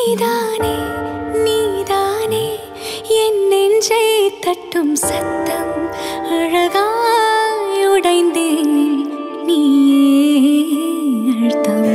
நீதானே நீதானே என் நெஞ்சை தட்டும் சத்தம் அழகாய் உடைந்தேன் நீயே அழுத்தம்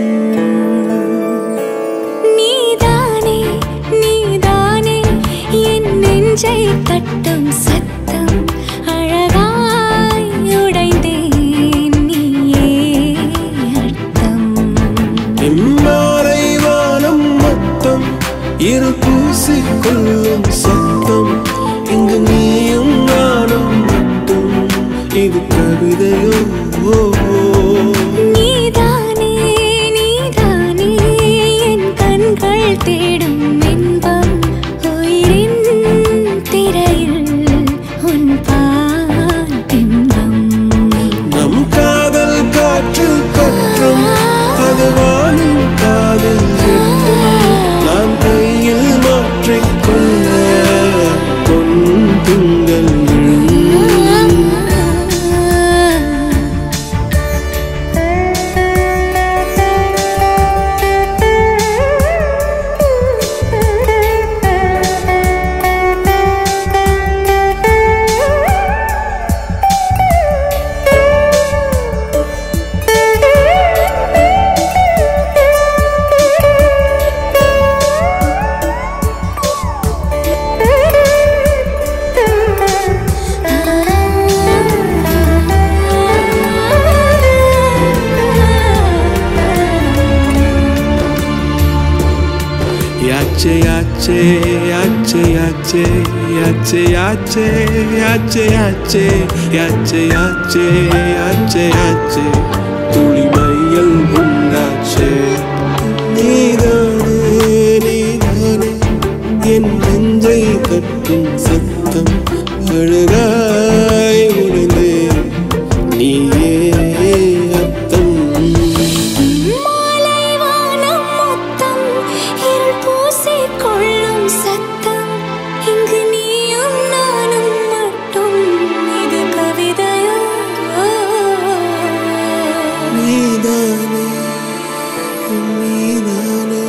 நீதானே நீதானே என் நெஞ்சை தட்டும் சத்தம் அழகாய் உடைந்தேன் நீயே அர்த்தம் எம்மாறை வானம் மொத்தம் இரு பூசிக்கொள்ளும் சத்தம் இங்கு நீயும் நானும் மட்டும் இது கவிதையோ ஓ, ஓ. நீதானே நீதானே என் கண்கள் தேடும் இன்பம் உயிரின் திரையில் உன் பாட்டின்பம் நம் காதல் காற்று கற்றும் அது வாழும் காதல் எட்டும் நாம் கையில் மாற்றிக்கொள்ள பொன் திங்கள் விழும் யாச்சே யாச்சே யாச்சே யாச்சே யாச்சே யாச்சே யாச்சே யாச்சே யாச்சே யாச்சே யாச்சே யாச்சே துளி மையல் உண்டாச்சே நீதானே நீதானே என் நெஞ்சை கட்டும் சத்தம் அழகாய் உடைந்தே நீயே அர்த்தம் மாலை வானம் மொத்தம் இருள் பூசிக்கொள்ளும் சத்தம் இங்கு நீயும் நானும் மட்டும் இது கவிதையோ நீதானே நீதானே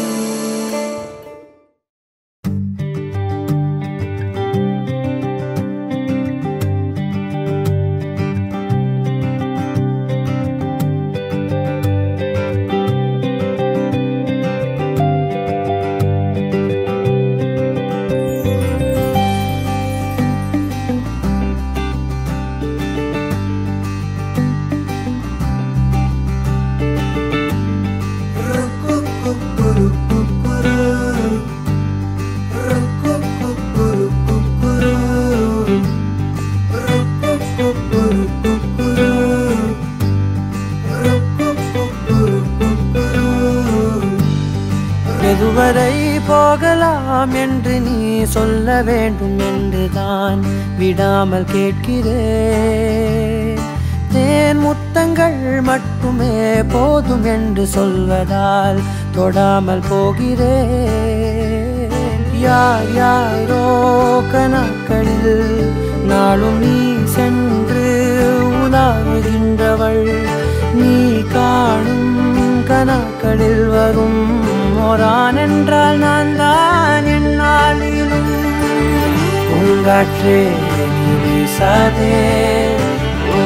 எதுவரை போகலாம் என்று நீ சொல்ல வேண்டும் என்றுதான் விடாமல் கேட்கிறேன் தேன் முத்தங்கள் மட்டுமே போதும் என்று சொல்வதால் தொடாமல் போகிறேன் யார் யாரோ கணக்களில் நாளும் நீ சென்று உலாவுகின்றவள் நீ காணும் கணக்களில் வரும் ஓரான் என்றால் நான் தான் என்னாலிலும் பூங்காற்றே நீ வீசாதே ஓ,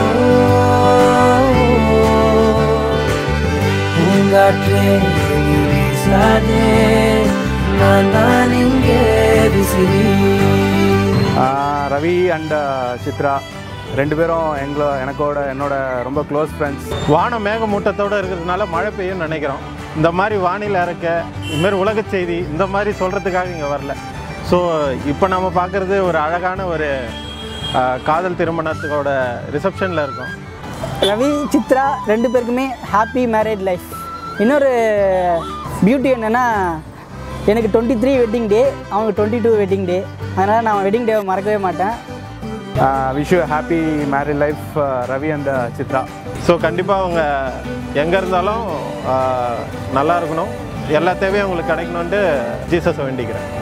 பூங்காற்றே நீ வீசாதே நான் தான் இங்கே விசிறி ஆஹ் ரவி அண்ட் சித்ரா ரெண்டு பேரும் எங்களோ எனக்கோட என்னோட ரொம்ப க்ளோஸ் ஃப்ரெண்ட்ஸ் வானம் மேகமூட்டத்தோடு இருக்கிறதுனால மழை பெய்யும்னு நினைக்கிறோம் இந்த மாதிரி வானிலை இறக்க இதுமாரி உலக செய்தி இந்த மாதிரி சொல்கிறதுக்காக இங்கே வரல ஸோ இப்போ நம்ம பார்க்குறது ஒரு அழகான ஒரு ஆஹ், காதல் திருமணத்தோட ரிசப்ஷனில் இருக்கோம் ரவி சித்ரா ரெண்டு பேருக்குமே ஹாப்பி மேரேஜ் லைஃப் இன்னொரு பியூட்டி என்னென்னா எனக்கு டுவெண்ட்டி த்ரீ வெட்டிங் டே அவங்க டுவெண்ட்டி டூ வெட்டிங் டே அதனால் நான் வெட்டிங் டேவை மறக்கவே மாட்டேன் wish you happy married life Ravi and Chitra so கண்டிப்பாக அவங்க எங்கே இருந்தாலும் ஆஹ், நல்லா இருக்கணும் எல்லா தேவையும் அவங்களுக்கு கிடைக்கணுன்ட்டு ஜீசஸை வேண்டிக்கிறேன்